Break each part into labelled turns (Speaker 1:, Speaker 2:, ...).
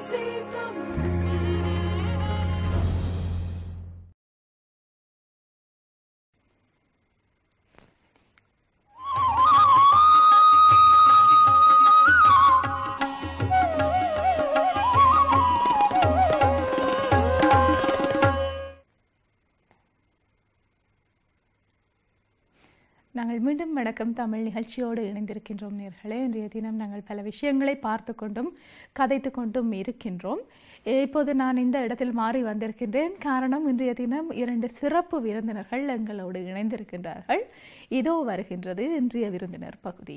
Speaker 1: ஓசை தமிழ்
Speaker 2: நாங்கள் மீண்டும் வணக்கம் தமிழ் நிகழ்ச்சியோடு இணைந்திருக்கின்றோம் நேர்களே இன்றைய தினம் நாங்கள் பல விஷயங்களை பார்த்து கொண்டும் கதைத்து கொண்டும் இருக்கின்றோம் இப்போது நான் இந்த இடத்தில் மாறி வந்திருக்கின்றேன் காரணம் இன்றைய தினம் இரண்டு சிறப்பு விருந்தினர்கள் எங்களோடு இணைந்திருக்கின்றார்கள் இதோ வருகின்றது இன்றைய விருந்தினர் பகுதி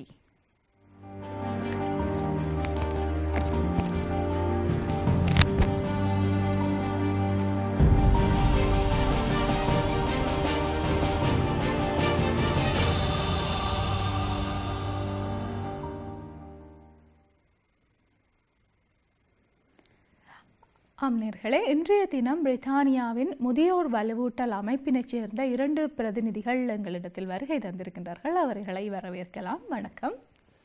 Speaker 2: ஆம் நேர்களே இன்றைய தினம் பிரித்தானியாவின் முதியோர் வலுவூட்டல் அமைப்பினைச் சேர்ந்த இரண்டு பிரதிநிதிகள் எங்களிடத்தில் வருகை தந்திருக்கின்றார்கள் அவர்களை வரவேற்கலாம் வணக்கம்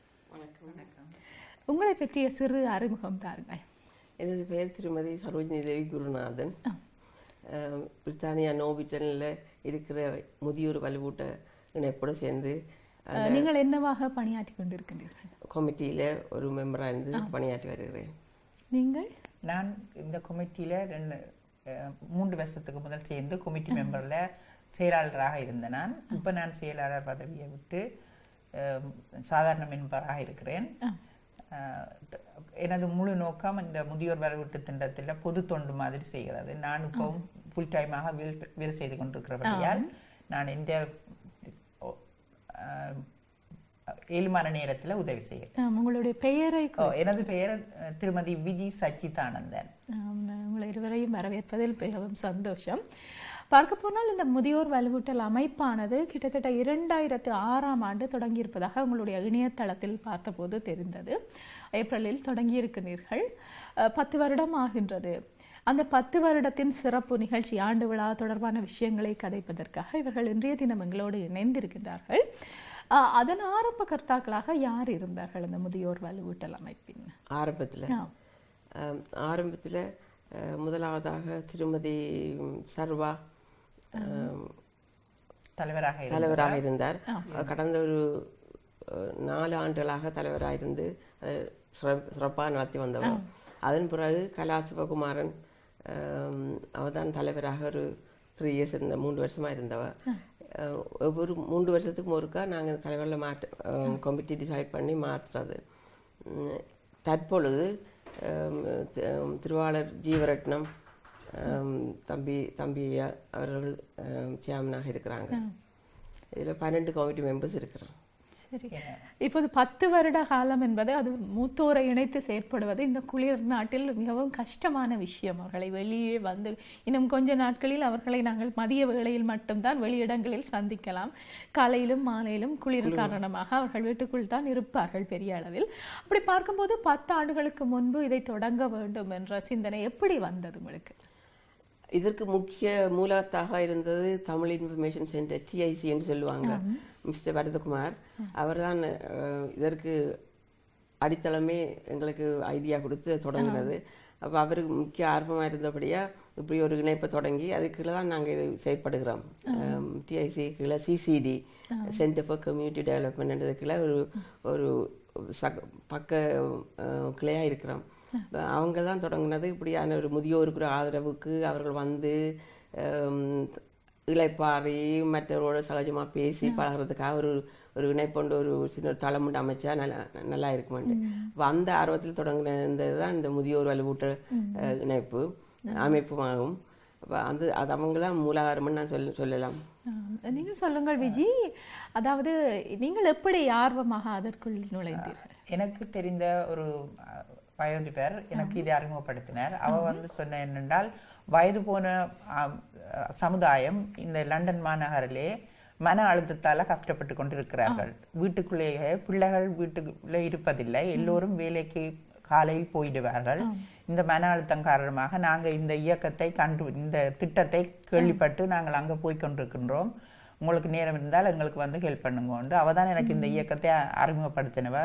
Speaker 2: உங்களை பற்றிய சிறு அறிமுகம் தாருங்கள்
Speaker 3: எனது பெயர் திருமதி சரோஜினி தேவி குருநாதன் அஹ், பிரித்தானியா நோபிட்டனில் இருக்கிற முதியோர் வலுவூட்ட இணைப்போடு சேர்ந்து
Speaker 2: அஹ், நீங்கள் என்னவாக பணியாற்றி கொண்டிருக்கின்றீர்கள்
Speaker 3: கமிட்டியில் ஒரு மெம்பராக இருந்து பணியாற்றி வருகிறேன்
Speaker 2: நீங்கள்
Speaker 4: நான் இந்த கமிட்டியில் ரெண்டு அஹ், மூன்று வருஷத்துக்கு முதல் சேர்ந்து கமிட்டி மெம்பரில் செயலாளராக இருந்தேன் நான் இப்போ நான் செயலாளர் பதவியை விட்டு அஹ், சாதாரண மெம்பராக இருக்கிறேன் அஹ், த- எனது முழு நோக்கம் இந்த முதியோர் வலுவூட்டு திட்டத்தில் பொது தொண்டு மாதிரி செய்கிறது நான் இப்போ ஃபுல் டைமாக வேல் வேலை செய்து கொண்டிருக்கிறபடியால் நான் இந்த ஓ, அஹ், ஏழு மணி நேரத்தில் உதவி செய்கிறேன்
Speaker 2: ஆம், உங்களுடைய பெயரை
Speaker 4: ஓ, எனது பெயர் அஹ், திருமதி விஜி சச்சிதானந்தன்
Speaker 2: ஆம், உங்களை இருவரையும் வரவேற்பதில் மிகவும் சந்தோஷம் பார்க்க போனால் இந்த முதியோர் வலுவூட்டல் அமைப்பானது கிட்டத்தட்ட இரண்டாயிரத்து ஆறாம் ஆண்டு தொடங்கியிருப்பதாக உங்களுடைய இணையதளத்தில் பார்த்தபோது தெரிந்தது ஏப்ரலில் தொடங்கியிருக்கிறீர்கள் அஹ், பத்து வருடம் ஆகின்றது அந்த பத்து வருடத்தின் சிறப்பு நிகழ்ச்சி ஆண்டு விழா தொடர்பான விஷயங்களை கதைப்பதற்காக இவர்கள் இன்றைய தினம் எங்களோடு இணைந்திருக்கின்றார்கள் அஹ், அதன் ஆரம்ப கர்த்தாக்களாக யார் இருந்தார்கள் இந்த முதியோர் வலுவூட்டல் அமைப்பின்
Speaker 3: ஆரம்பத்தில்
Speaker 2: ஆ.
Speaker 3: ஆரம்பத்தில் முதலாவதாக திருமதி சர்வா அஹ்,
Speaker 4: தலைவராக இருந்தார்.
Speaker 3: தலைவராக இருந்தார் கடந்த ஒரு அஹ், நாலு ஆண்டுகளாக தலைவராக இருந்து அதை சிறப்பாக நடத்தி வந்தவர் அதன் பிறகு கலா சிவகுமாரன் அவர் தான் தலைவராக ஒரு த்ரீ இயர்ஸ் இருந்த மூன்று வருஷமாக இருந்தவர் அஹ், ஒவ்வொரு மூன்று வருஷத்துக்கும் ஒருக்கா நாங்கள் தலைவரில் மாற்ற கமிட்டி டிசைட் பண்ணி மாற்றுறது உம், தற்பொழுது அஹ், தி- அஹ், திருவாளர் ஜீவரட்னம் அஹ், தம்பி தம்பி ஐயா அவர்கள் சேர்மனாக இருக்கிறாங்க இதில் பன்னெண்டு கமிட்டி மெம்பர்ஸ் இருக்கிறோம்
Speaker 2: சரி இப்போது பத்து வருட காலம் என்பது அது மூத்தோரை இணைத்து செயற்படுவது இந்த குளிர் நாட்டில் மிகவும் கஷ்டமான விஷயம் அவர்களை வெளியே வந்து இன்னும் கொஞ்ச நாட்களில் அவர்களை நாங்கள் மதிய வேளையில் மட்டும்தான் வெளியிடங்களில் சந்திக்கலாம் காலையிலும் மாலையிலும் குளிர் காரணமாக அவர்கள் வீட்டுக்குள் தான் இருப்பார்கள் பெரிய அளவில் அப்படி பார்க்கும்போது பத்து ஆண்டுகளுக்கு முன்பு இதை தொடங்க வேண்டும் என்ற சிந்தனை எப்படி வந்தது உங்களுக்கு
Speaker 3: இதற்கு முக்கிய மூலத்தாக இருந்தது தமிழ் இன்ஃபர்மேஷன் சென்டர் டிஐசி என்று சொல்லுவாங்க மிஸ்டர் வரதகுமார் அவர்தான் அஹ், இதற்கு அடித்தளமே எங்களுக்கு ஐடியா கொடுத்து தொடங்கினது அப்போ அவருக்கு முக்கிய ஆர்வமாக இருந்தபடியா இப்படி ஒரு இணைப்பை தொடங்கி அதுக்குள்ள தான் நாங்கள் இது செயற்படுகிறோம் டிஐசி கீழே சிசிடி சென்டர் ஃபார் கம்யூனிட்டி டெவலப்மெண்ட்ன்றதுக்குள்ள ஒரு ஒரு சக பக்க கிளையாக இருக்கிறோம் அவங்க தான் தொடங்கினது இப்படியான ஒரு முதியோருக்கு ஒரு ஆதரவுக்கு அவர்கள் வந்து ஹம், இளைப்பாറി மற்றவரோட சகஜமாக பேசி பழகுறதுக்காக ஒரு ஒரு இணைப்பொண்டு ஒரு சின்ன ஒரு தளம் உண்டு அமைச்சா நல்லா நல்லா இருக்குமெண்டு அப்போ அந்த ஆர்வத்தில் தொடங்கின இந்த தான் இந்த முதியோர் வலுவூட்ட அஹ், இணைப்பு அமைப்புமாகும் அப்போ அந்த அது அவங்க தான் மூலாதாரம்னு நான் சொல்ல சொல்லலாம்
Speaker 2: ஆம், நீங்கள் சொல்லுங்கள் விஜி அதாவது நீங்கள் எப்படி ஆர்வமாக அதற்குள் நுழைந்தீர்கள்
Speaker 4: எனக்கு தெரிந்த ஒரு அஹ், வயோதிபர் எனக்கு இதை அறிமுகப்படுத்தினார் அவ வந்து சொன்ன என்னென்றால் வயது போன ஆம், அஹ், சமுதாயம் இந்த லண்டன் மாநகரிலே மன அழுத்தத்தால கஷ்டப்பட்டு கொண்டிருக்கிறார்கள் வீட்டுக்குள்ளேயே பிள்ளைகள் வீட்டுக்குள்ளே இருப்பதில்லை எல்லோரும் வேலைக்கு காலையில் போயிடுவார்கள் இந்த மன அழுத்தம் காரணமாக நாங்க இந்த இயக்கத்தை கண்டு இந்த திட்டத்தை கேள்விப்பட்டு நாங்கள் அங்க போய் கொண்டிருக்கின்றோம் உங்களுக்கு நேரம் இருந்தால் எங்களுக்கு வந்து ஹெல்ப் பண்ணுங்கோண்டு அவ தான் எனக்கு இந்த இயக்கத்தை அறிமுகப்படுத்தினவ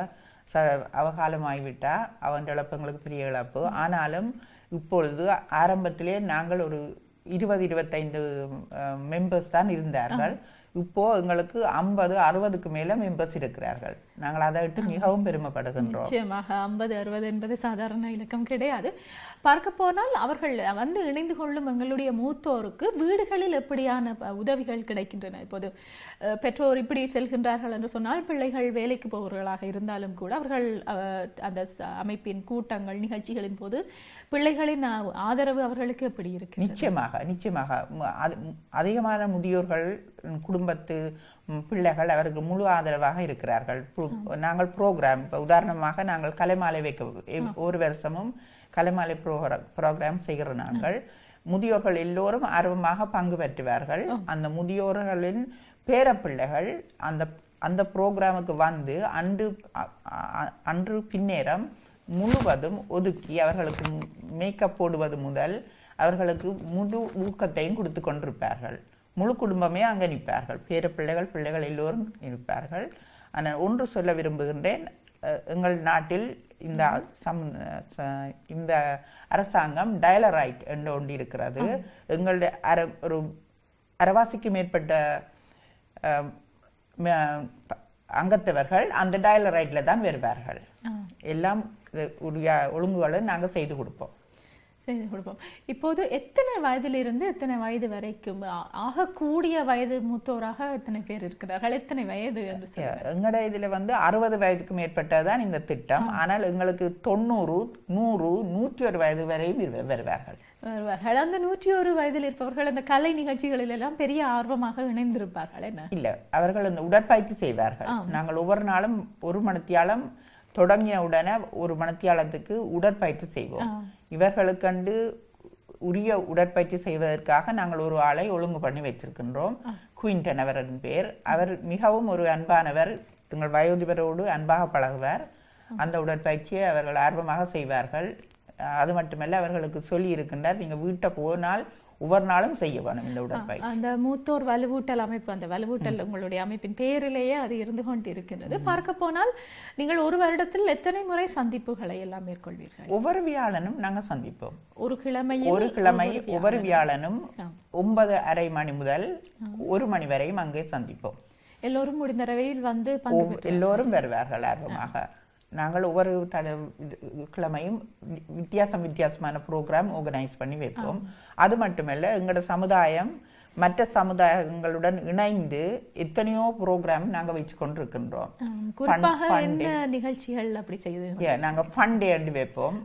Speaker 4: ச அவகாலமாகிவிட்டா அவன் இழப்பு எங்களுக்கு பெரிய இழப்பு ஆனாலும் இப்பொழுது ஆரம்பத்திலே நாங்கள் ஒரு இருபது இருபத்தைந்து மெம்பர்ஸ் தான் இருந்தார்கள் இப்போ எங்களுக்கு ஐம்பது அறுபதுக்கு மேல மெம்பர்ஸ் இருக்கிறார்கள் நாங்கள் அதை விட்டு மிகவும் பெருமைப்படுகின்றோம்
Speaker 2: நிச்சயமாக ஐம்பது அறுபது என்பது சாதாரண இலக்கம் கிடையாது பார்க்க போனால் அவர்கள் வந்து இணைந்து கொள்ளும் எங்களுடைய மூத்தோருக்கு வீடுகளில் எப்படியான ப- உதவிகள் கிடைக்கின்றன இப்போது அஹ், பெற்றோர் இப்படி செல்கின்றார்கள் என்று சொன்னால் பிள்ளைகள் வேலைக்கு போபவர்களாக இருந்தாலும் கூட அவர்கள் அஹ், அந்த ச- அமைப்பின் கூட்டங்கள் நிகழ்ச்சிகளின் போது பிள்ளைகளின் அஹ், ஆதரவு அவர்களுக்கு எப்படி இருக்கு
Speaker 4: நிச்சயமாக நிச்சயமாக ம- அது- ம், அதிகமான முதியோர்கள் ம், குடும்பத்து ம், பிள்ளைகள் அவருக்கு முழு ஆதரவாக இருக்கிறார்கள் பு- நாங்கள் ப்ரோக்ராம் இப்போ உதாரணமாக நாங்கள் கலைமாலை வைக்க எவ்- ஒரு வருஷமும் கலைமாலை ப்ரோக்ராம் ப்ரோக்ராம் செய்கிற நாங்கள் முதியோர்கள் எல்லோரும் ஆர்வமாக பங்கு பெற்றுவார்கள் அந்த முதியோர்களின் பேரப்பிள்ளைகள் அந்த அந்த ப்ரோக்ராமுக்கு வந்து அன்று அ- அ- அன்று பின்னேரம் முழுவதும் ஒதுக்கி அவர்களுக்கு மேக்கப் போடுவது முதல் அவர்களுக்கு முழு ஊக்கத்தையும் கொடுத்து கொண்டிருப்பார்கள் முழு குடும்பமே அங்கே நிற்பார்கள் பேர பிள்ளைகள் பிள்ளைகள் எல்லோரும் இருப்பார்கள் ஆனால் ஒன்று சொல்ல விரும்புகின்றேன் அஹ், எங்கள் நாட்டில் இந்த சம் ச- இந்த அரசாங்கம் டயலரைட் என்று ஒன்று இருக்கிறது எங்களுடைய அர ஒரு அரவாசிக்கு மேற்பட்ட அஹ், ம- ப- அங்கத்தவர்கள் அந்த டயலரைட்ல தான் வருவார்கள் எல்லாம் இது உரிய ஒழுங்குகளை நாங்கள் செய்து கொடுப்போம்
Speaker 2: செய்து கொடுப்போம் இப்போது எத்தனை வயதிலிருந்து எத்தனை வயது வரைக்கும் ஆ- ஆகக்கூடிய வயது மூத்தோராக எத்தனை பேர் இருக்கிறார்கள் எத்தனை வயது என்று சொல்லுங்க
Speaker 4: எங்களோட இதுல வந்து அறுபது வயதுக்கு மேற்பட்டதான் இந்த திட்டம் ஆனால் எங்களுக்கு தொண்ணூறு நூறு நூற்றி ஒரு வயது வரையும் இரு- வருவார்கள்
Speaker 2: வருவார்கள் அந்த நூற்றி ஒரு வயதில் இருப்பவர்கள் அந்த கலை நிகழ்ச்சிகளில் எல்லாம் பெரிய ஆர்வமாக இணைந்திருப்பார்கள் என்ன
Speaker 4: இல்ல அவர்கள் இந்த உடற்பயிற்சி செய்வார்கள் நாங்கள் ஒவ்வொரு நாளும் ஒரு மணித்தியாலம் தொடங்கிய உடனே ஒரு மணித்தியாலத்துக்கு உடற்பயிற்சி செய்வோம் இவர்களுக்கண்டு உரிய உடற்பயிற்சி செய்வதற்காக நாங்கள் ஒரு ஆளை ஒழுங்கு பண்ணி வச்சிருக்கின்றோம் குயின்டன் அவரின் பேர் அவர் மிகவும் ஒரு அன்பானவர் எங்கள் வயோதிபரோடு அன்பாக பழகுவார் அந்த உடற்பயிற்சியை அவர்கள் ஆர்வமாக செய்வார்கள் அஹ் அது மட்டுமல்ல அவர்களுக்கு சொல்லி இருக்கின்றார் நீங்க வீட்டை போனால் ஒவ்வொரு நாளும் செய்ய வேணும் இந்த உடற்பயிற்சி
Speaker 2: அந்த மூத்தோர் வலுவூட்டல் அமைப்பு அந்த வலுவூட்டல் உங்களுடைய அமைப்பின் பெயரிலேயே அது இருந்து கொண்டு இருக்கின்றது பார்க்க போனால் நீங்கள் ஒரு வருடத்தில் எத்தனை முறை சந்திப்புகளை எல்லாம் மேற்கொள்வீர்கள்
Speaker 4: ஒவ்வொரு வியாழனும் நாங்க சந்திப்போம்
Speaker 2: ஒரு கிழமையில்
Speaker 4: ஒரு கிழமை ஒவ்வொரு வியாழனும்
Speaker 2: ஆம்.
Speaker 4: ஒன்பது அரை மணி முதல் ஒரு மணி வரையும் அங்கே சந்திப்போம்
Speaker 2: எல்லோரும் முடிந்த அளவில் வந்து பங்கு
Speaker 4: ஒவ்வொரு- எல்லோரும் வருவார்கள் ஆர்வமாக நாங்கள் ஒவ்வொரு தட இது- கிழமையும் வி- வித்தியாசம் வித்தியாசமான ப்ரோக்ராம் ஆர்கனைஸ் பண்ணி வைப்போம் அது மட்டுமல்ல எங்களோட சமுதாயம் மற்ற சமுதாயங்களுடன் இணைந்து எத்தனையோ ப்ரோக்ராம் நாங்க வச்சு கொண்டிருக்கின்றோம்
Speaker 2: ஆம், குறிப்பாக என்ன நிகழ்ச்சிகள் அப்படி செய்து
Speaker 4: Yeah, நாங்க ஃபன் டே அண்டு வைப்போம்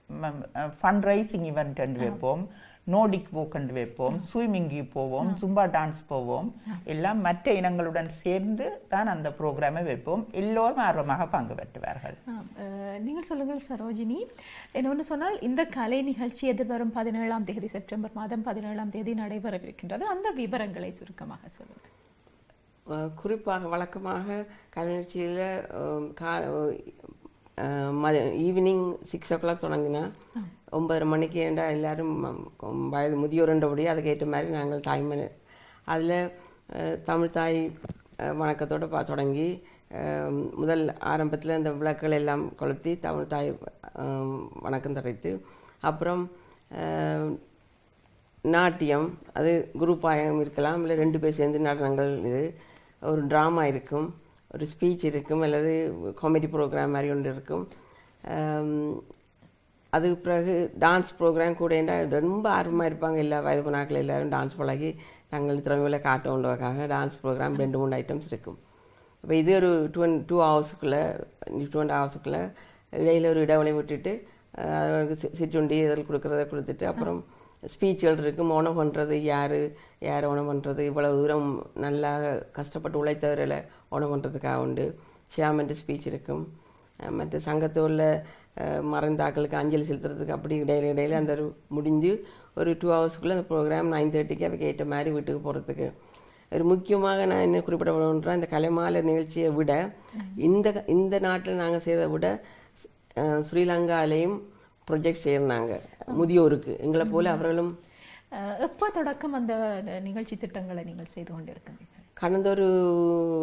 Speaker 4: ஃபண்ட் ரைசிங் ஈவெண்ட் அண்டு வைப்போம் நோடிக் போக் அண்டு வைப்போம் ஸ்விம்மிங்கு போவோம் சும்பா டான்ஸ் போவோம் எல்லாம் மற்ற இனங்களுடன் சேர்ந்து தான் அந்த ப்ரோக்ராமை வைப்போம் எல்லோரும் ஆர்வமாக பங்கு பெற்றுவார்கள்
Speaker 2: ஆம், அஹ், நீங்கள் சொல்லுங்கள் சரோஜினி என்ன ஒன்று சொன்னால் இந்த கலை நிகழ்ச்சி எதிர்வரும் பதினேழாம் தேதி செப்டம்பர் மாதம் பதினேழாம் தேதி நடைபெறவிருக்கின்றது அந்த விவரங்களை சுருக்கமாக சொல்லுங்கள்
Speaker 3: அஹ் குறிப்பாக வழக்கமாக கலைநிகழ்ச்சியில் கா அஹ் மத ஈவினிங் சிக்ஸ் ஓ கிளாக் தொடங்கினா ஒன்பதரை மணிக்கு ஏண்டா எல்லாரும் ம- வயது முதியோர்ன்றபடி அதுக்கேற்ற மாதிரி நாங்கள் டைம் அதில் தமிழ் தாய் அஹ், வணக்கத்தோட பா தொடங்கி அஹ், முதல் ஆரம்பத்தில் இந்த விளக்குகள் எல்லாம் கொளுத்தி தமிழ் தாய் அஹ், வணக்கம் தடைத்து அப்புறம் அஹ், நாட்டியம் அது குரூப்பாயம் இருக்கலாம் இல்லை ரெண்டு பேர் சேர்ந்து நடனங்கள் இது ஒரு ட்ராமா இருக்கும் ஒரு ஸ்பீச் இருக்கும் அல்லது காமெடி ப்ரோக்ராம் மாதிரி ஒன்று இருக்கும் ஆம், அதுக்கு பிறகு டான்ஸ் ப்ரோக்ராம் கூட ஏண்டா ரொம்ப ஆர்வமாக இருப்பாங்க எல்லா வயது போனாக்கள் எல்லாரும் டான்ஸ் பழகி தங்கள் திறமையில காட்டணுன்றதுக்காக டான்ஸ் ப்ரோக்ராம் ரெண்டு மூணு ஐட்டம்ஸ் இருக்கும் அப்போ இது ஒரு டூ டூ ஹவர்ஸுக்குள்ளே டூ அண்ட் ஹவர்ஸுக்குள்ளே இடையில ஒரு இடைவெளி விட்டுட்டு அஹ், அவருக்கு சி- சிற்றுண்டி இதில் கொடுக்குறத கொடுத்துட்டு அப்புறம் ஸ்பீச்சுகள் இருக்கும் ஓனம் பண்ணுறது யார் யார் ஓனம் பண்ணுறது இவ்வளோ தூரம் நல்லா கஷ்டப்பட்டு உழைத்தவர்களை ஓனம் பண்ணுறதுக்காக உண்டு ஷியாமன்ட்டு ஸ்பீச் இருக்கும் அஹ், மற்ற சங்கத்தூரில் மறைந்தாக்களுக்கு அஞ்சலி செலுத்துறதுக்கு அப்படி இடையில இடையில அந்த ஒரு முடிஞ்சு ஒரு டூ ஹவர்ஸ்க்குள்ளே அந்த ப்ரோக்ராம் நைன் தேர்ட்டிக்கு அதுக்கு ஏற்ற மாதிரி வீட்டுக்கு போகிறதுக்கு ஒரு முக்கியமாக நான் என்ன குறிப்பிட வேணும்ன்றா இந்த கலைமாலை நிகழ்ச்சியை விட இந்த இந்த நாட்டில் நாங்கள் செய்கிறத விட அஹ், ஸ்ரீலங்காலையும் ப்ரொஜெக்ட் செய்கிறாங்க முதியோருக்கு எங்களை போல அவர்களும்
Speaker 2: அஹ், எப்போ தொடக்கம் அந்த நிகழ்ச்சி திட்டங்களை நீங்கள் செய்து கொண்டிருக்கின்றீர்கள்
Speaker 3: கடந்த ஒரு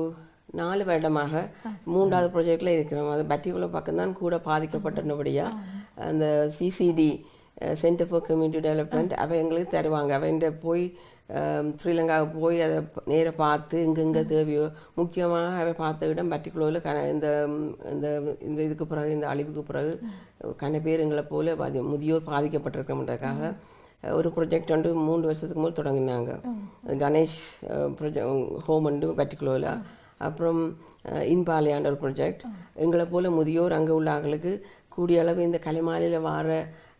Speaker 3: நாலு வருடமாக மூன்றாவது ப்ராஜெக்டில் இருக்கிறோம் அது பட்டிக்குள்ள பக்கம் தான் கூட பாதிக்கப்பட்டபடியா அந்த CCD centre for community development அவ எங்களுக்கு தருவாங்க அவன்கிட்ட போய் அஹ், ஸ்ரீலங்காவுக்கு போய் அதை நேராக பார்த்து இங்கெங்கே தேவையோ முக்கியமாக அவ பார்த்த இடம் பர்டிகுலரில் க இந்த ம், இந்த இந்த இதுக்கு பிறகு இந்த அழிவுக்கு பிறகு கன பேர் எங்களை போல பாதி முதியோர் பாதிக்கப்பட்டிருக்கோம்ன்றதுக்காக அஹ், ஒரு ப்ரொஜெக்ட் வந்து மூன்று வருஷத்துக்கு முதல் தொடங்கினாங்க கணேஷ் ப்ரொஜெக்ட் ஹோம் வந்து பர்டிகுலரில் அப்புறம் அஹ், இன்பாலியான்ற ஒரு ப்ரொஜெக்ட் எங்களை போல முதியோர் அங்கே உள்ள ஆட்களுக்கு கூடிய அளவு இந்த கலைமாலையில் வர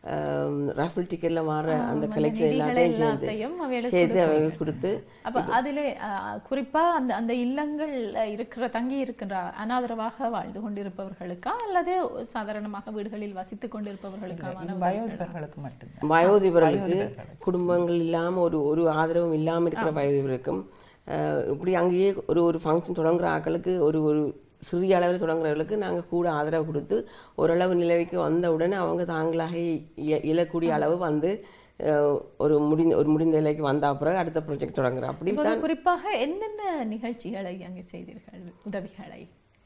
Speaker 3: ரஃபிள் டிக்கெட்ல வர அந்த கலெக்ஷன்
Speaker 2: நிதிகளை
Speaker 3: எல்லாத்தையும்
Speaker 2: எல்லாத்தையும்
Speaker 3: சேர்ந்து
Speaker 2: அவைகளுக்கு
Speaker 3: சேர்த்து அவங்களுக்கு கொடுத்து
Speaker 2: அப்ப அதிலே அஹ், குறிப்பா அந்த அந்த இல்லங்கள் இருக்கிற தங்கி இருக்கின்ற அனாதரவாக வாழ்ந்து கொண்டிருப்பவர்களுக்கா அல்லது சாதாரணமாக வீடுகளில் வசித்துக் கொண்டிருப்பவர்களுக்கான
Speaker 4: வயோதிபர்களுக்கு மட்டும்தான்
Speaker 3: வயோதிபர்களுக்கு குடும்பங்கள் இல்லாம ஒரு ஒரு ஆதரவும் இல்லாம இருக்கிற வயோதிபருக்கும் அஹ், இப்படி அங்கேயே ஒரு ஒரு ஃபங்க்ஷன் தொடங்குற ஆட்களுக்கு ஒரு ஒரு சிறிய அளவில் தொடங்குறவர்களுக்கு நாங்க கூட ஆதரவு கொடுத்து ஓரளவு நிலவைக்கு வந்த உடனே அவங்க தாங்களாக இய- இயலக்கூடிய அளவு வந்து அஹ், ஒரு முடிந்த ஒரு முடிந்த நிலைக்கு வந்த பிறகு அடுத்த ப்ராஜெக்ட் தொடங்குறோம் அப்படி
Speaker 2: இப்போது குறிப்பாக என்னென்ன நிகழ்ச்சிகளை அங்கே செய்தீர்கள் உதவிகளை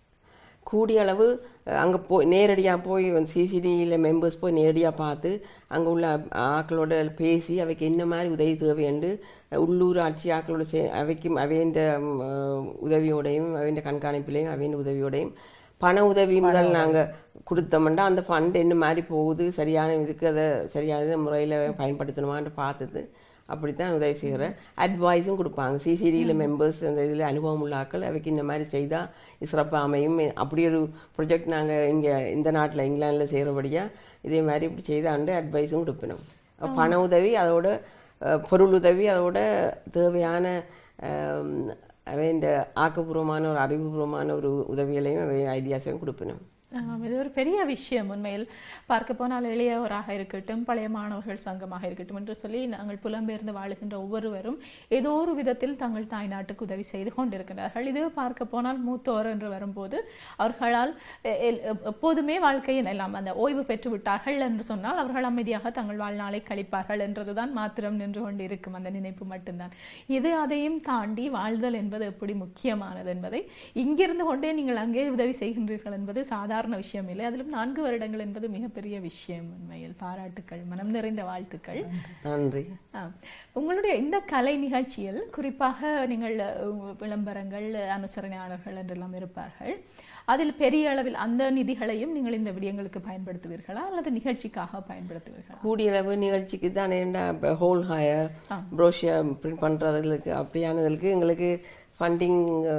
Speaker 3: கூடிய அளவு அஹ், அங்க போய் நேரடியா போய் சிசிடியில் மெம்பர்ஸ் போய் நேரடியா பார்த்து அங்க உள்ள ஆக்களோட பேசி அவைக்கு என்ன மாதிரி உதவி தேவை என்று அஹ், உள்ளூர் ஆட்சி ஆக்களோட சே அவைக்கும் அவையின் உதவியோடையும் அவையின் கண்காணிப்பிலையும் அவையின் உதவியோடையும் பண உதவி முதல் நாங்க கொடுத்தோம்னா அந்த ஃபண்ட் என்ன மாதிரி போகுது சரியான இதுக்கு அதை சரியான முறையில் பயன்படுத்தணுமான்னு பார்த்தது அப்படித்தான் உதவி செய்கிறேன் அட்வைஸும் கொடுப்பாங்க சிசிடியில் மெம்பர்ஸ் அந்த இதில் அனுபவம் உள்ள ஆட்கள் அவைக்கு இந்த மாதிரி செய்தால் சிறப்பாக அமையும் அப்படி ஒரு ப்ரொஜெக்ட் நாங்கள் இங்கே இந்த நாட்டில் இங்கிலாந்தில் செய்கிறபடியா இதே மாதிரி இப்படி செய்தாண்டு அட்வைஸும் கொடுப்பினோம் பண உதவி அதோட அஹ், பொருள் உதவி அதோட தேவையான அஹ், அவையின் ஆக்கப்பூர்வமான ஒரு அறிவுபூர்வமான ஒரு உதவிகளையும் அவை ஐடியாஸையும் கொடுப்பினோம்
Speaker 2: ஆம், இது ஒரு பெரிய விஷயம் உண்மையில் பார்க்க போனால் இளையவராக இருக்கட்டும் பழைய மாணவர்கள் சங்கமாக இருக்கட்டும் என்று சொல்லி நாங்கள் புலம்பெயர்ந்து வாழுகின்ற ஒவ்வொருவரும் ஏதோ ஒரு விதத்தில் தங்கள் தாய் நாட்டுக்கு உதவி செய்து கொண்டிருக்கிறார்கள் இது பார்க்க போனால் மூத்தோர் என்று வரும்போது அவர்களால் எ- எ- எப்போதுமே வாழ்க்கையின் எல்லாம் அந்த ஓய்வு பெற்று விட்டார்கள் என்று சொன்னால் அவர்கள் அமைதியாக தங்கள் வாழ்நாளை கழிப்பார்கள் என்றதுதான் மாத்திரம் நின்று கொண்டிருக்கும் அந்த நினைப்பு மட்டும்தான் இது அதையும் தாண்டி வாழ்தல் என்பது எப்படி முக்கியமானது என்பதை இங்கிருந்து கொண்டே நீங்கள் அங்கே உதவி செய்கின்றீர்கள் என்பது சாதாரண விஷயம் இல்லை அதிலும் நான்கு வருடங்கள் என்பது மிகப்பெரிய விஷயம் உண்மையில் பாராட்டுக்கள் மனம் நிறைந்த வாழ்த்துக்கள்
Speaker 3: நன்றி
Speaker 2: ஆ. உங்களுடைய இந்த கலை நிகழ்ச்சியில் குறிப்பாக நீங்கள் அஹ், விளம்பரங்கள் அனுசரணையாளர்கள் என்றெல்லாம் இருப்பார்கள் அதில் பெரிய அளவில் அந்த நிதிகளையும் நீங்கள் இந்த விடயங்களுக்கு பயன்படுத்துவீர்களா அல்லது நிகழ்ச்சிக்காக பயன்படுத்துவீர்களா
Speaker 3: கூடிய அளவு நிகழ்ச்சிக்கு தான் என்ன இப்போ ஹோல் ஹாயர் ப்ரோஷியர் பிரிண்ட் பண்ணுறதுக்கு அப்படியானதுக்கு எங்களுக்கு ஃபண்டிங்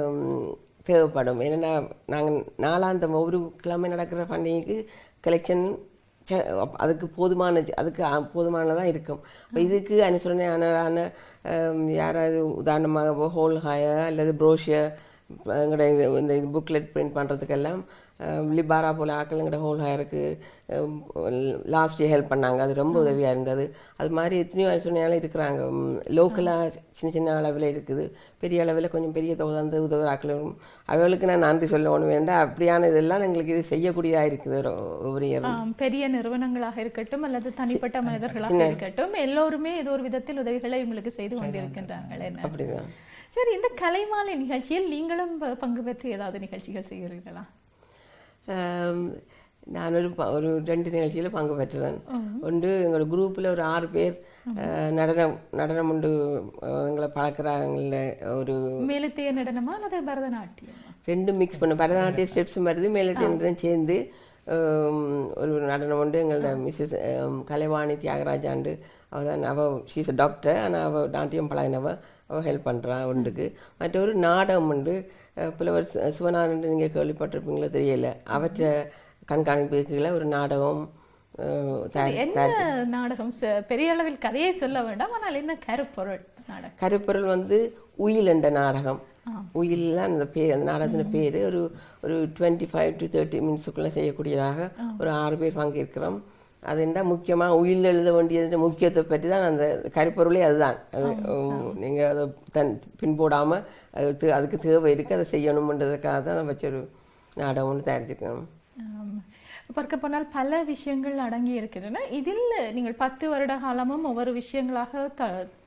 Speaker 3: தேவைப்படும் என்னென்னா நாங்கள் நாலாந்தம் ஒவ்வொரு கிழமை நடக்கிற ஃபண்டிங்க்கு கலெக்ஷன் அதுக்கு போதுமான அதுக்கு அ- போதுமானதாக இருக்கும் அப்ப இதுக்கு அனுசரணையானரான ஹம், யாராவது உதாரணமாக ஹோல் ஹாயர் அல்லது ப்ரோஷியர் எங்களோட இது இந்த இது புக்லெட் பிரிண்ட் பண்ணுறதுக்கெல்லாம் லிபாரா போல ஆக்கள் எங்களோட ஹோல் ஹேருக்கு லாஸ்ட் இயர் ஹெல்ப் பண்ணாங்க அது ரொம்ப உதவியாக இருந்தது அது மாதிரி எத்தனையோ அனுசரணையாலும் இருக்கிறாங்க லோக்கலாக சின்ன சின்ன அளவில் இருக்குது பெரிய அளவில் கொஞ்சம் பெரிய தொகை தந்து உதவுற ஆக்களும் அவர்களுக்கு நான் நன்றி சொல்லணும் வேண்டாம் அப்படியான இதெல்லாம் எங்களுக்கு இது செய்யக்கூடியதாக இருக்குது ஒரு- ஒவ்வொரு இயரும்
Speaker 2: ஆம், பெரிய நிறுவனங்களாக இருக்கட்டும் அல்லது தனிப்பட்ட மனிதர்களாக இருக்கட்டும் எல்லோருமே ஏதோ ஒரு விதத்தில் உதவிகளை உங்களுக்கு செய்து கொண்டிருக்கின்றார்கள் என்ன
Speaker 3: அப்படிதான்
Speaker 2: சரி இந்த கலைமாலை நிகழ்ச்சியில் நீங்களும் ப- பங்கு பெற்று ஏதாவது நிகழ்ச்சிகள் செய்கிறீர்களா
Speaker 3: ஆம், நான் ஒரு ப- ஒரு ரெண்டு நிகழ்ச்சியில் பங்கு பெற்றேன் ஒன்று எங்களோட குரூப்பில் ஒரு ஆறு பேர் அஹ், நடனம் நடனம் உண்டு அஹ், எங்களை பழக்கிறாங்கள ஒரு
Speaker 2: மேலத்தைய நடனமா அல்லது பரதநாட்டியமா
Speaker 3: ரெண்டும் மிக்ஸ் பண்ண பரதநாட்டிய ஸ்டெப்ஸும் வருது மேலட்டியம் சேர்ந்து ஆம், ஒரு நடனம் உண்டு எங்களோட மிஸ்ஸஸ் கலைவாணி தியாகராஜாண்டு அவள் தான் அவள் ஷீஸ் அ டாக்டர் ஆனால் அவள் நாட்டியம் பழகினவ அவள் ஹெல்ப் பண்ணுறா உண்டுக்கு மற்றொரு நாடகம் உண்டு அஹ், புலவர் சு- சிவநாதன் நீங்கள் கேள்விப்பட்டிருப்பீங்களோ தெரியல அவற்றை கண்காணிப்புகளை ஒரு நாடகம் அஹ், தயார்
Speaker 2: என்ன நாடகம் ச- பெரிய அளவில் கதையை சொல்ல வேண்டாம் ஆனால் என்ன கருப்பொருள் நாடகம்
Speaker 3: கருப்பொருள் வந்து உயில் என்ற நாடகம் உயில் தான் அந்த பேர் அந்த நாடகத்தின் பேர் ஒரு ஒரு டுவெண்ட்டி ஃபைவ் டு தேர்ட்டி மினிட்ஸுக்குள்ளே செய்யக்கூடியதாக ஒரு ஆறு பேர் பங்கேற்கிறோம் அது என்ன முக்கியமாக உயில் எழுத வேண்டியது முக்கியத்தை பற்றி தான் அந்த கருப்பொருளே அதுதான் அது நீங்கள் அதை தன் பின்போடாமல் அது அதுக்கு தேவை இருக்குது அதை செய்யணுன்றதுக்காக தான் நம்ம வச்ச ஒரு நாடகம் ஒன்று தயாரிச்சிருக்கோம்
Speaker 2: ஆம். பார்க்க போனால் பல விஷயங்கள் அடங்கி இருக்கின்றன இதில் நீங்கள் பத்து வருட காலமும் ஒவ்வொரு விஷயங்களாக த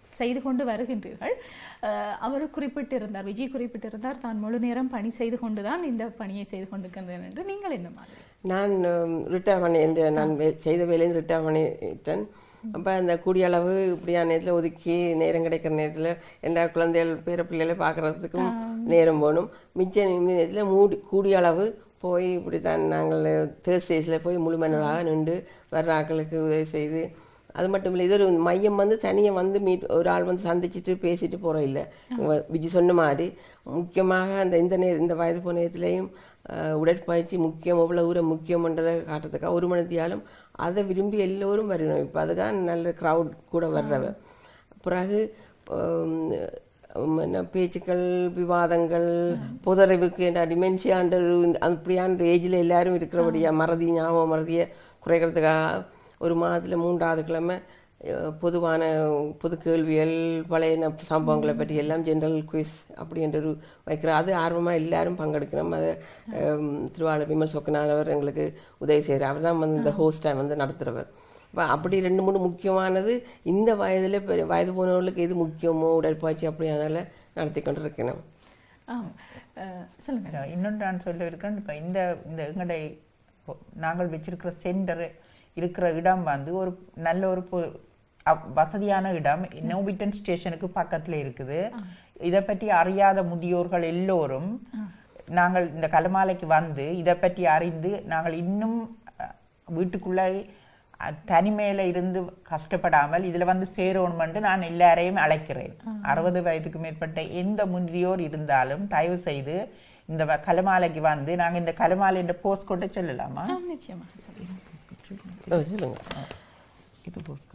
Speaker 2: செய்து கொண்டு வருகின்றீர்கள் அஹ், அவர் குறிப்பிட்டிருந்தார் விஜய் குறிப்பிட்டிருந்தார் தான் முழு நேரம் பணி செய்து கொண்டுதான் இந்த பணியை செய்து கொண்டிருக்கின்றேன் என்று நீங்கள் என்ன மாதிரி
Speaker 3: நான் ரிட்டையர் பண்ணி இந்த நான் வே- செய்த வேலையில் ரிட்டையர் பண்ணிட்டேன் அப்போ அந்த கூடிய அளவு இப்படியான நேரத்தில் ஒதுக்கி நேரம் கிடைக்கிற நேரத்தில் எல்லா குழந்தைகள் பேர பிள்ளைகளை பார்க்குறதுக்கும் நேரம் போகணும் மிச்ச நேரத்தில் மூடி கூடிய அளவு போய் இப்படி தான் நாங்கள் தேர்ஸ்டேஸில் போய் முழுமனதாக நின்று வர்ற ஆட்களுக்கு உதவி செய்து அது மட்டும் இல்லை இது ஒரு மையம் வந்து தனியாக வந்து மீட் ஒரு ஆள் வந்து சந்திச்சுட்டு பேசிட்டு போகிற இல்லை விஜய் சொன்ன மாதிரி முக்கியமாக அந்த இந்த நேர இந்த வயது போன நேரத்துலேயும் உடற்பயிற்சி முக்கியம் எவ்வளோ தூரம் முக்கியம்ன்றதை காட்டுறதுக்காக ஒரு மணித்தியாலும் அதை விரும்பி எல்லோரும் வரணும் இப்போ அதுதான் நல்ல க்ரௌட் கூட வர்றவ பிறகு ஹம், ஹம், என்ன பேச்சுக்கள் விவாதங்கள் புதறிவுக்கு என்ற டிமென்ஷியான்ற ஒரு- அப்படியான ஒரு ஏஜில் எல்லாரும் இருக்கிறபடியா மறதி ஞாபகம் மறதியை குறைக்கிறதுக்காக ஒரு மாதத்தில் மூன்றாவது கிழமை அஹ், பொதுவான பொது கேள்விகள் பழைய ந- சம்பவங்களை பற்றி எல்லாம் ஜென்ரல் குவிஸ் அப்படின்ற ஒரு வைக்கிற அது ஆர்வமாக எல்லாரும் பங்கெடுக்கணும் அதை ஹம், திருவாளர் விமல் சொக்கனானவர் எங்களுக்கு உதவி செய்கிறார் அவர் தான் வந்து இந்த ஹோஸ்டை வந்து நடத்துகிறவர் அப்ப அப்படி ரெண்டு மூணு முக்கியமானது இந்த வயதில் பெ- வயது போனவர்களுக்கு எது முக்கியமோ உடற்பயிற்சி அப்படி அதனால் நடத்தி கொண்டு இருக்கணும்
Speaker 2: ஆம் அஹ், சொல்லுங்க
Speaker 4: இன்னொன்று நான் சொல்ல இருக்கேன் இப்போ இந்த இந்த எங்களுடைய நாங்கள் வச்சிருக்கிற சென்டர் இருக்கிற இடம் வந்து ஒரு நல்ல ஒரு பொ- அப்- வசதியான இடம் நோபிட்டன் ஸ்டேஷனுக்கு பக்கத்தில் இருக்குது இதை பற்றி அறியாத முதியோர்கள் எல்லோரும் நாங்கள் இந்த கலமாலைக்கு வந்து இதை பற்றி அறிந்து நாங்கள் இன்னும் அஹ், வீட்டுக்குள்ளே அஹ், தனிமையில இருந்து கஷ்டப்படாமல் இதில் வந்து சேரணுமென்று நான் எல்லாரையும் அழைக்கிறேன் அறுபது வயதுக்கு மேற்பட்ட எந்த முதியோர் இருந்தாலும் தயவு செய்து இந்த வ- கலமாலைக்கு வந்து நாங்கள் இந்த கலமாலை என்ற போஸ்ட் கொண்டு சொல்லலாமா
Speaker 2: ஆம், நிச்சயமாக சொல்லுங்க
Speaker 3: ஓ, சொல்லுங்க
Speaker 4: இது போஸ்ட்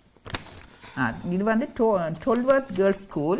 Speaker 4: ஆ இது வந்து டொல்வர்த் கேர்ள்ஸ் ஸ்கூல்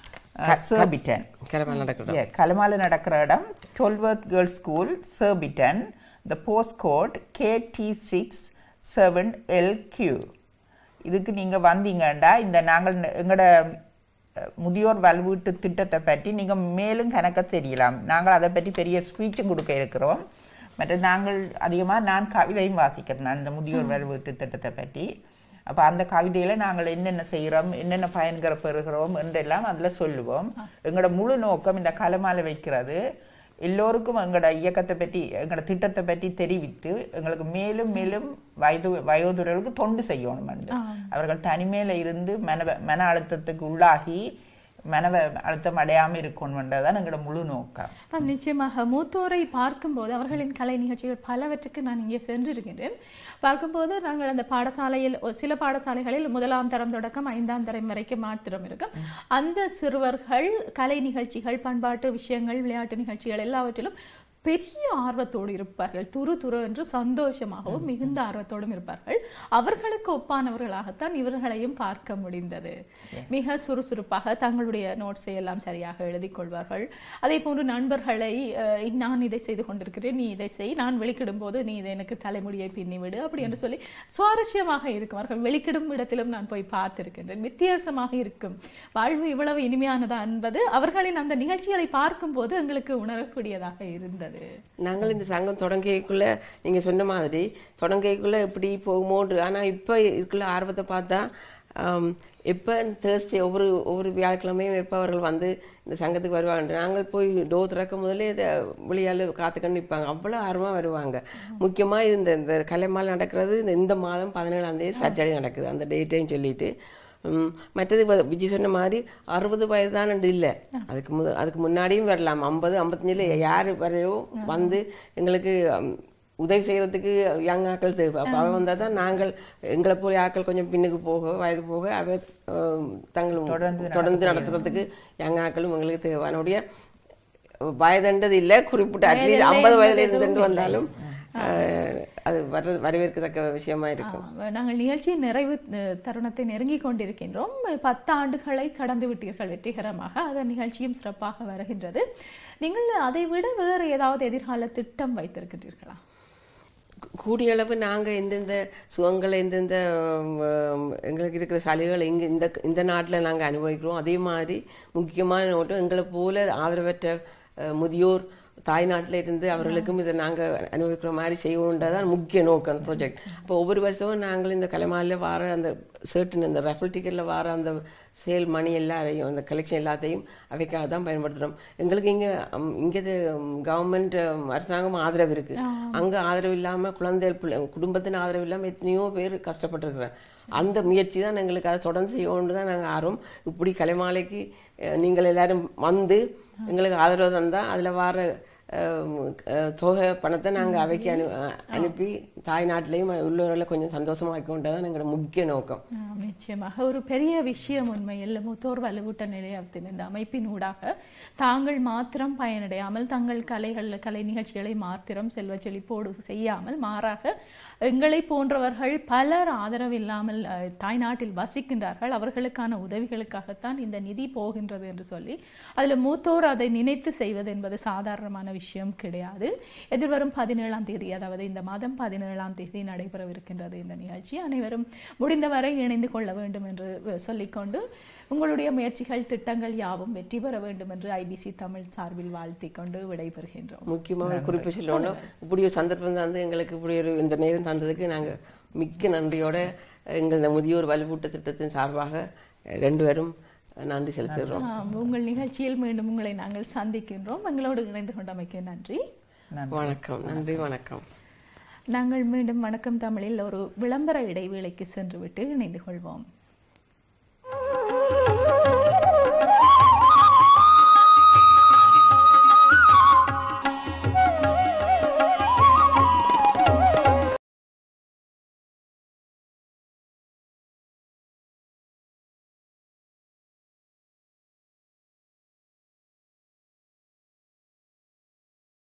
Speaker 4: சர்பிட்டன்
Speaker 3: கிளம்ப நடக்கட்டும்
Speaker 4: Yeah, கலமால நடக்கிற இடம் Tolworth girls school Surbiton the post code KT six seven L Q இதுக்கு நீங்கள் வந்தீங்கன்னா இந்த நாங்கள் எங்களோட அஹ், முதியோர் வல்வீட்டு திட்டத்தை பற்றி நீங்கள் மேலும் கணக்க தெரியலாம் நாங்கள் அதை பற்றி பெரிய ஸ்பீச்சும் கொடுக்க இருக்கிறோம் மற்ற நாங்கள் அதிகமாக நான் கவிதையும் வாசிக்கிறேன் நான் இந்த முதியோர் வல்வீட்டு திட்டத்தை பற்றி அப்போ அந்த கவிதையில் நாங்கள் என்னென்ன செய்கிறோம் என்னென்ன பயன்களை பெறுகிறோம் என்றெல்லாம் அதில் சொல்லுவோம் எங்களோட முழு நோக்கம் இந்த கலமால வைக்கிறது எல்லோருக்கும் எங்களோட இயக்கத்தை பற்றி எங்களோட திட்டத்தை பற்றி தெரிவித்து எங்களுக்கு மேலும் மேலும் வயது வயோதிகர்களுக்கு தொண்டு செய்யணும் என்று அவர்கள் தனிமையில இருந்து மன மன அழுத்தத்துக்கு உள்ளாகி மன அழுத்தம் அடையாமல் இருக்கணும்ன்றதான் எங்களோட முழு நோக்கம்
Speaker 2: ஆம், நிச்சயமாக மூத்தோரை பார்க்கும்போது அவர்களின் கலை நிகழ்ச்சிகள் பலவற்றுக்கு நான் இங்கே சென்றிருக்கின்றேன் பார்க்கும்போது நாங்கள் அந்த பாடசாலையில் ஒரு சில பாடசாலைகளில் முதலாம் தரம் தொடக்கம் ஐந்தாம் தரம் வரைக்கும் மாத்திரம் இருக்கும் அந்த சிறுவர்கள் கலை நிகழ்ச்சிகள் பண்பாட்டு விஷயங்கள் விளையாட்டு நிகழ்ச்சிகள் எல்லாவற்றிலும் பெரிய ஆர்வத்தோடு இருப்பார்கள் துரு துரு என்று சந்தோஷமாகவும் மிகுந்த ஆர்வத்தோடும் இருப்பார்கள் அவர்களுக்கு ஒப்பானவர்களாகத்தான் இவர்களையும் பார்க்க முடிந்தது மிக சுறுசுறுப்பாக தங்களுடைய நோட்ஸை எல்லாம் சரியாக எழுதிக் கொள்வார்கள் அதே போன்று நண்பர்களை அஹ், நான் இதை செய்து கொண்டிருக்கிறேன் நீ இதை செய் நான் வெளிக்கிடும் போது நீ இதை எனக்கு தலைமுடியை பின்னி விடு அப்படி என்று சொல்லி சுவாரஸ்யமாக இருக்கும் அவர்கள் வெளிக்கிடும் இடத்திலும் நான் போய் பார்த்திருக்கின்றேன் வித்தியாசமாக இருக்கும் வாழ்வு இவ்வளவு இனிமையானதா என்பது அவர்களின் அந்த நிகழ்ச்சிகளை பார்க்கும்போது எங்களுக்கு உணரக்கூடியதாக இருந்தது
Speaker 3: நாங்கள் இந்த சங்கம் தொடங்கியக்குள்ள நீங்க சொன்ன மாதிரி தொடங்கியக்குள்ள எப்படி போகுமோன்று ஆனா இப்ப இருக்குள்ள ஆர்வத்தை பார்த்தா ஆம், எப்ப தேர்ஸ்டே ஒவ்வொரு ஒவ்வொரு வியாழக்கிழமையும் எப்ப அவர்கள் வந்து இந்த சங்கத்துக்கு வருவாங்க நாங்கள் போய் டோ திறக்கும் முதல்ல இதை வெளியால் காத்துக்கன்னு நிற்பாங்க அவ்வளோ ஆர்வமாக வருவாங்க முக்கியமா இது இந்த இந்த கலைமால் நடக்கிறது இந்த இந்த மாதம் பதினேழாம் தேதி சாட்டர்டே நடக்குது அந்த டேட்டையும் சொல்லிட்டு ம், மற்றது வ- விஜய் சொன்ன மாதிரி அறுபது வயது தான் இல்லை அதுக்கு மு அதுக்கு முன்னாடியும் வரலாம் ஐம்பது ஐம்பத்தஞ்சில் யார் வரையோ வந்து எங்களுக்கு ம், உதவி செய்யறதுக்கு யங் ஆட்கள் தேவை அப்போ அவன் வந்தால் தான் நாங்கள் எங்களை போல ஆட்கள் கொஞ்சம் பின்னுக்கு போக வயது போக அவ ம், தங்களும்
Speaker 4: தொடர்ந்து
Speaker 3: தொடர்ந்து நடத்துறதுக்கு யங் ஆட்களும் எங்களுக்கு தேவை அதனுடைய வயதுன்றது இல்லை குறிப்பிட்ட அட்லீஸ்ட் ஐம்பது வயதுல இருந்து வந்தாலும் அஹ், அது வர வரவேற்கத்தக்க விஷயமா இருக்கும்
Speaker 2: ஆ, நாங்கள் நிகழ்ச்சியின் நிறைவு அஹ், தருணத்தை நெருங்கி கொண்டிருக்கின்றோம் பத்து ஆண்டுகளை கடந்து விட்டீர்கள் வெற்றிகரமாக அதன் நிகழ்ச்சியும் சிறப்பாக வருகின்றது நீங்கள் அதை விட வேறு ஏதாவது எதிர்கால திட்டம் வைத்திருக்கின்றீர்களா
Speaker 3: கூடிய அளவு நாங்கள் எந்தெந்த சுகங்களை எந்தெந்த உம், எங்களுக்கு இருக்கிற சலுகைகள் இங்கே இந்த இந்த நாட்டில் நாங்கள் அனுபவிக்கிறோம் அதே மாதிரி முக்கியமான நோட்டம் எங்களை போல ஆதரவற்ற அஹ், முதியோர் தாய்நாட்டில் இருந்து அவர்களுக்கும் இதை நாங்கள் அனுபவிக்கிற மாதிரி செய்யணுன்றதான் முக்கிய நோக்கம் அந்த ப்ராஜெக்ட் அப்போ ஒவ்வொரு வருஷமும் நாங்கள் இந்த கலைமாலில் வர அந்த சர்டன் இந்த ரெஃபல் டிக்கெட்டில் வர அந்த சேல் மணி எல்லாரையும் அந்த கலெக்ஷன் எல்லாத்தையும் அவைக்காக தான் பயன்படுத்துகிறோம் எங்களுக்கு இங்கே இங்கே கவர்மெண்ட் அரசாங்கம் ஆதரவு இருக்குது அங்கே ஆதரவு இல்லாமல் குழந்தைகள் பிள்ளை குடும்பத்தின் ஆதரவு இல்லாமல் எத்தனையோ பேர் கஷ்டப்பட்டுருக்குறேன் அந்த முயற்சி தான் எங்களுக்கு அதை தொடர்ந்து செய்யணும்னு தான் நாங்கள் ஆர்வம் இப்படி கலைமாலைக்கு அஹ், நீங்கள் எல்லாரும் வந்து எங்களுக்கு ஆதரவு தந்தால் அதில் வர அஹ், அஹ், தொகை பணத்தை நாங்கள் அவைக்கு அனு அஹ், அனுப்பி தாய்நாட்டிலையும் உள்ளூரில் கொஞ்சம் சந்தோஷமாக்கி கொண்டதான் எங்களோட முக்கிய நோக்கம்
Speaker 2: ஆம், நிச்சயமாக ஒரு பெரிய விஷயம் உண்மையில் முத்தோர் வலுவூட்ட நிலையத்தின் இந்த அமைப்பின் ஊடாக தாங்கள் மாத்திரம் பயனடையாமல் தங்கள் கலைகள் கலை நிகழ்ச்சிகளை மாத்திரம் செல்வ செழிப்போடு செய்யாமல் மாறாக எங்களை போன்றவர்கள் பலர் ஆதரவு இல்லாமல் அஹ், தாய்நாட்டில் வசிக்கின்றார்கள் அவர்களுக்கான உதவிகளுக்காகத்தான் இந்த நிதி போகின்றது என்று சொல்லி அதில் மூத்தோர் அதை நினைத்து செய்வது என்பது சாதாரணமான விஷயம் கிடையாது எதிர்வரும் பதினேழாம் தேதி அதாவது இந்த மாதம் பதினேழாம் தேதி நடைபெறவிருக்கின்றது இந்த நிகழ்ச்சி அனைவரும் முடிந்தவரை இணைந்து கொள்ள வேண்டும் என்று அஹ், சொல்லிக்கொண்டு உங்களுடைய முயற்சிகள் திட்டங்கள் யாவும் வெற்றி பெற வேண்டும் என்று ஐபிசி தமிழ் சார்பில் வாழ்த்திக் கொண்டு விடைபெறுகின்றோம்
Speaker 3: முக்கியமாக ஒரு குறிப்பு சொல்லணும் இப்படி ஒரு சந்தர்ப்பம் தந்து எங்களுக்கு இப்படி ஒரு இந்த நேரம் தந்ததுக்கு நாங்கள் மிக்க நன்றியோட எங்கள் இந்த முதியோர் வலுவூட்ட திட்டத்தின் சார்பாக ரெண்டு பேரும் நன்றி செலுத்துகிறோம்
Speaker 2: ஆம், உங்கள் நிகழ்ச்சியில் மீண்டும் உங்களை நாங்கள் சந்திக்கின்றோம் எங்களோடு இணைந்து கொண்டமைக்கு நன்றி
Speaker 3: வணக்கம் நன்றி வணக்கம்
Speaker 2: நாங்கள் மீண்டும் வணக்கம் தமிழில் ஒரு விளம்பர இடைவேளைக்கு சென்றுவிட்டு இணைந்து கொள்வோம்